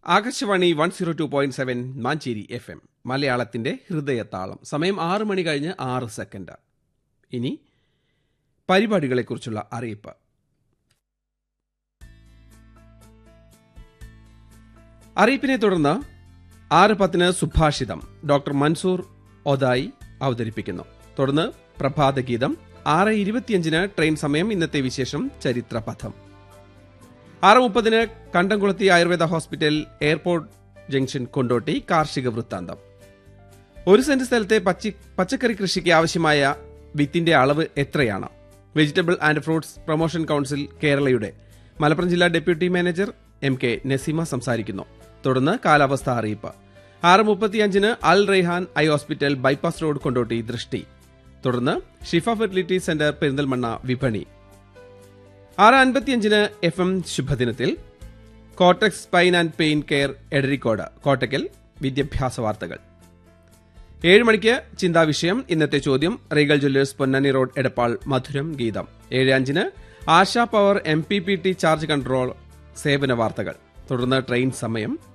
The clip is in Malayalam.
Akashvani one zero two point seven Manjeri F M മലയാളത്തിന്റെ ഹൃദയതാളം സമയം ആറ് മണി കഴിഞ്ഞ് ആറ് സെക്കൻഡ് ഇനി പരിപാടികളെക്കുറിച്ചുള്ള അറിയിപ്പ് അറിയിപ്പിനെ തുടർന്ന് ആറ് പത്തിന് സുഭാഷിതം ഡോക്ടർ മൻസൂർ ഒതായി അവതരിപ്പിക്കുന്നു തുടർന്ന് പ്രഭാതഗീതം ആറ് ഇരുപത്തിയഞ്ചിന് ട്രെയിൻ സമയം ഇന്നത്തെ വിശേഷം ചരിത്രപഥം ആറ് മുപ്പതിന് Kandamkulathy Ayurveda hospital airport junction Kondotty കാർഷിക വൃത്താന്തം ഒരു സെന്റ് സ്ഥലത്തെ പച്ചി പച്ചക്കറി കൃഷിക്ക് ആവശ്യമായ വിത്തിന്റെ അളവ് എത്രയാണ് vegetable and fruits promotion council കേരളയുടെ മലപ്പുറം ജില്ലാ deputy manager M K Nazeema സംസാരിക്കുന്നു തുടർന്ന് കാലാവസ്ഥ അറിയിപ്പ് ആറ് മുപ്പത്തിയഞ്ചിന് Al Raihan I hospital bypass road Kondotty ദൃഷ്ടി തുടർന്ന് ഷിഫ ഫെർട്ടിലിറ്റി സെന്റർ പെരിന്തൽമണ്ണ വിപണി ആറ് അൻപത്തിയഞ്ചിന് എഫ് എം ശുഭദിനത്തിൽ കോട്ടക്സ് spine and pain care Edarikode Kottakkal വിദ്യാഭ്യാസ വാർത്തകൾ ഏഴ് മണിക്ക് ചിന്താവിഷയം ഇന്നത്തെ ചോദ്യം regal jewellers Ponnani road Edappal മധുരം ഗീതം ഏഴ് അഞ്ചിന് Asha power M P P T charge control സേവന വാർത്തകൾ തുടർന്ന് ട്രെയിൻ സമയം